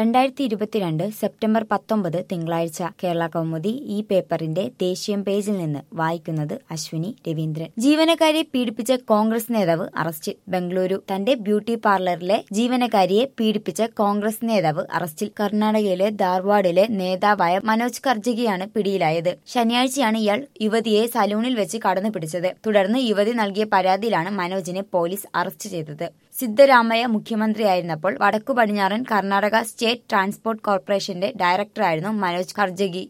രണ്ടായിരത്തി ഇരുപത്തിരണ്ട് സെപ്റ്റംബർ പത്തൊമ്പത് തിങ്കളാഴ്ച കേരള കൗമുദി ഈ പേപ്പറിന്റെ ദേശീയം പേജിൽ നിന്ന് വായിക്കുന്നത് അശ്വിനി രവീന്ദ്രൻ ജീവനക്കാരിയെ പീഡിപ്പിച്ച കോൺഗ്രസ് നേതാവ് അറസ്റ്റിൽ ബംഗളൂരു തന്റെ ബ്യൂട്ടി പാർലറിലെ ജീവനക്കാരിയെ പീഡിപ്പിച്ച കോൺഗ്രസ് നേതാവ് അറസ്റ്റിൽ കർണാടകയിലെ ധാർവാഡിലെ നേതാവായ മനോജ് കർജഗിയാണ് പിടിയിലായത് ശനിയാഴ്ചയാണ് ഇയാൾ യുവതിയെ സലൂണിൽ വെച്ച് കടന്നു പിടിച്ചത് തുടർന്ന് യുവതി നൽകിയ പരാതിയിലാണ് മനോജിനെ പോലീസ് അറസ്റ്റ് ചെയ്തത് സിദ്ധരാമയ്യ മുഖ്യമന്ത്രിയായിരുന്നപ്പോൾ വടക്കു പടിഞ്ഞാറൻ കർണാടക സ്റ്റേറ്റ് ട്രാൻസ്പോർട്ട് കോർപ്പറേഷന്റെ ഡയറക്ടറായിരുന്നു മനോജ് കർജഗി